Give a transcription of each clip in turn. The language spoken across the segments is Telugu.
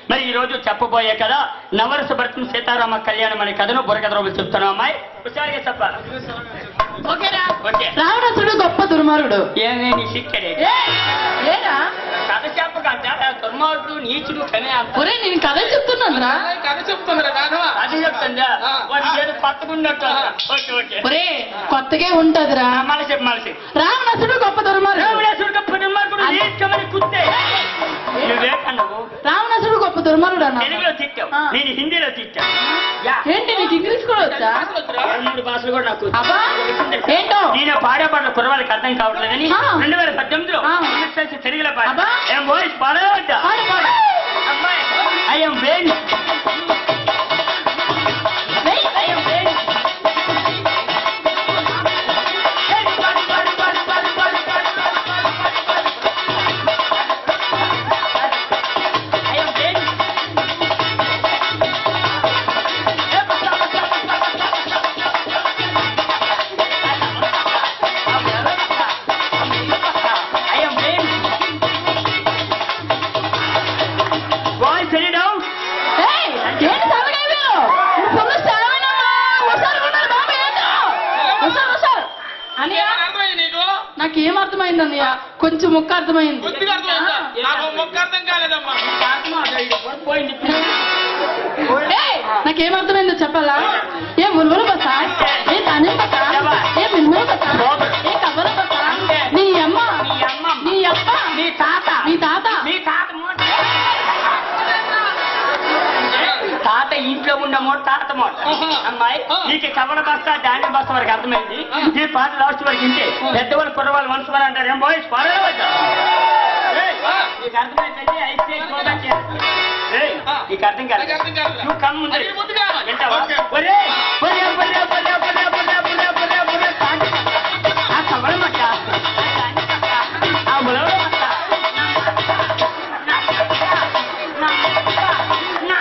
మరి ఈ రోజు చెప్పబోయే కథ నవరస భరతం సీతారామ కళ్యాణం అనే కథను బుర్రకథ రోజులు చెప్తున్నాం అమ్మాయి హుషారుగా చెప్పాలి ఓకేరా ఓకే రావణాసుడు గొప్ప దుర్మార్గుడు ఏమే నీ సిక్కడే ఏ, ఏరా కథ చెప్పకంట దుర్మార్గుడు నీచుడు కనే అంత ఒరే నేను కథ చెప్తున్నాను రా కథ చెప్తుందిరా వేదవా అది చెప్తుందా ఆ. వాడి ఏదో పట్టుకున్నట్టు ఓకే ఓకే ఒరే కొత్తగా ఉంటదిరా ఆ, మళ్ళీ చెప్పు మళ్ళీ చెప్పు రావణాసుడు గొప్ప దుర్మార్గుడు రావణాసుడు గొప్ప దుర్మార్గుడు అది- నీచమని కుత్తే నువ్వేకన్నావు రావణాసుడు గొప్ప దుర్మార్గుడు అన్న తెలుగులో తిట్టావు ఆ. నేను హిందీలో తిట్టా యా ఏంటి నీకు ఇంగ్లీష్ కూడా వచ్చా రెండు మూడు భాషలు కూడా నాకు వచ్చు. అబ్బా ఏంటో నేను పాడే పాటల కుర్రవాళ్ళకి అర్థం కావట్లేదని ఆ. రెండు వేల పద్దెనిమిదిలో ఆ. ఇంగ్లీష్ తెలుగులో పాడ అబ్బా. ఏం వాయిస్ పాడవద్దా పాడు, పాడు. అమ్మాయి ఐ ఎం వెయిన్ వెయ్, I am vein I am vein I am vein. Boys, sit down. ఏయ్, ఏంటి సరగా వీళ్ళు? నువ్వు ఫుల్ స్టామినానా? హుషారు ఉన్నారు బాబు, ఏంటో? హుషారు, హుషారు. అన్నయ్య, అర్థమైంది నీకు నాకేం అర్థమైంది అన్నయ్య కొంచెం ముక్క అర్థమైంది కొద్దిగా అర్థమైందా నాకు మొక్క అర్థం కాలేదమ్మా పోయింది ఏయ్, నాకేం అర్థమైందో చెప్పాలా ఏ మునుములు బస ఏ తానే బస ఏ మునుములు బస ఏ కవ్వల బస నీ అమ్మ మీ అమ్మ నీ అప్ప మీ తాత నీ తాత మీ తాత మోట తాత ఇంట్లో ఉన్న మోట తాత మోట ఆహా. అమ్మాయి ఆ. నీకు కవల బస్తా డాండి బస్తా వరకు అర్థమైంది ఈ పాట లాస్ట్ వరకు ఇంటే పెద్దవాళ్ళు కుర్రవాళ్ళు మనసు వాళ్ళు అంటారు ఏం బాయ్స్ పడవద్దా నీకు అర్థమైందంటే అయితే గోదా చేయాలి. ఏయ్, ఆ. నీకు అర్థం కాదు నాకు అర్థం కాదురా. నువ్వు కమ్ము ముందు అది ముందుగా. వింటావా ఓకే. ఒరే, ఒరే, ఒరే, ఒరే, ఒరే, ఒరే, ఒరే, ఒరే, ఒరే, తాటి. ఆ కవల మట్ట ఆ డాండి మట్ట, ఆ ఉలవల మట్ట. నా మట్ట, నా మట్ట, నా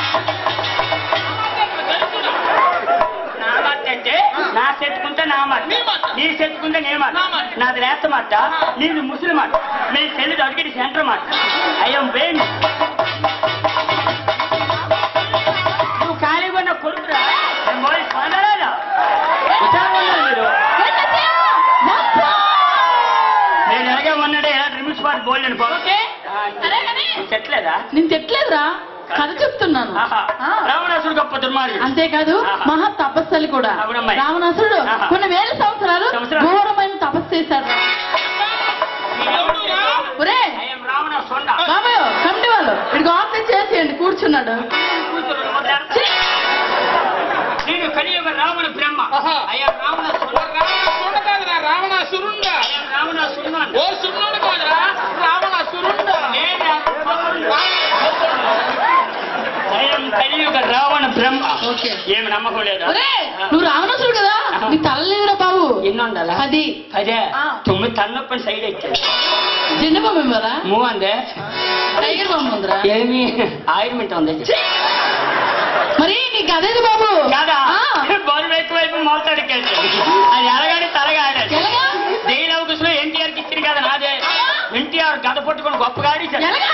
నా మాట అంటే నా చెట్టుకుంటే నా మాట నీ మాట. నీ చెట్టుకుంటే నే మాట నా మాట. నాది రేత మాట నీది ముసలి మాట మీ చెల్లిది అడిగేది సెంటర్ మాట అయ్యం వేణి నువ్వు ఖాళీగా ఉన్న కొడుకురా నేను పోయి స్పందరాజా విచారంగా ఉన్నారు మీరు ఏంటచ్చా? మొత్తం. నేను ఎలాగే ఉన్నాడే ఎలా రిమిస్ పాటు బోల్లేను పో ఓకే సరే కానీ చెట్లేదా నేను తిట్టలేదురా కథ చెప్తున్నాను ఆహా. ఆ. రావణాసుడు గొప్ప దుర్మార్గుడు అంతేకాదు ఆహా. మహా తపస్సలి కూడా అవునమ్మాయి. రావణాసుడు ఆహా. కొన్ని వేల సంవత్సరాలు సంవత్సరాలు. ఘోరమైన తపస్సు చేశాడు ఒరే అయ్యం రావణ సొండ బాబాయ్ కమిటీ వాళ్ళు ఇడికి ఆఫీస్ చేసేయండి కూర్చున్నాడు ఛీ! నేను కలియుగ రావణ బ్రహ్మ ఆహా. అయ్యా రావణ సొండ రావణ కాదురా రావణ సురుండ అయ్యా రావణ సున్నాను ఓ సురుడు కాదురా రావణ సురుండ అయ్యం కలియుగ రావణ బ్రహ్మ ఓకే. ఏమి నమ్మకం లేదా ఒరే నువ్వు రావణాసుడు కదా ఆహా. నీ తల లేదురా బాబు ఎన్ని ఉండాలా అది అదే ఆ. తొమ్మిది తన్నొప్పని సైడ్ ఎక్కాడు జిండ బొమ్మ ఇవ్వరా మూవ్ అందే టైగర్ బొమ్మ ఉందిరా ఏమి ఆయుర్మెంట్ ఉంది మరి నీకు అదేది బాబు కాదా ఆ. బౌల్ వైపు మోతాడు అది ఎలాగని తలగాడు ఎలాగా? జైలు అవకాశంలో ఎన్టీఆర్ కి ఇచ్చింది కదా నాదే ఎన్టీఆర్ గద పట్టుకొని గొప్పగా ఆడించాడు. ఎలాగా?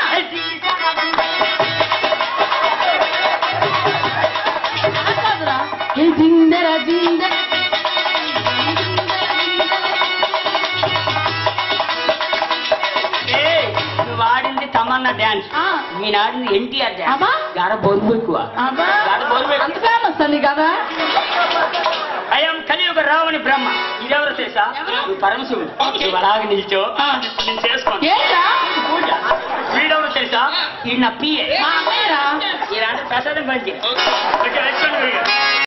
అది కాదురా. ఏ జిందరా జిందర ఏయ్, నువ్వు ఆడింది తమన్నా డాన్స్ ఆ. నేను ఆడింది ఎన్టీఆర్ డాన్స్ అబ్బా. గాడ బొరుగు ఎక్కువ అబ్బా గాడ బొరుగు అంత ఫేమస్ అండి కదా అయం కలియుగ రావణి బ్రహ్మ ఇదెవరు తెలుసా ఎవరు? నువ్వు పరమశివుడు ఓకే. నువ్వు అలాగే నిల్చో ఆ. నేను చేసుకోను ఏంటా పూజ వీడెవరు తెలుసా ఈ నా పిఏ మా అమ్మయ్యరా ఇలాంటి ప్రసాదం పంచి ఓకే. ఓకే, వచ్చాను వీడు.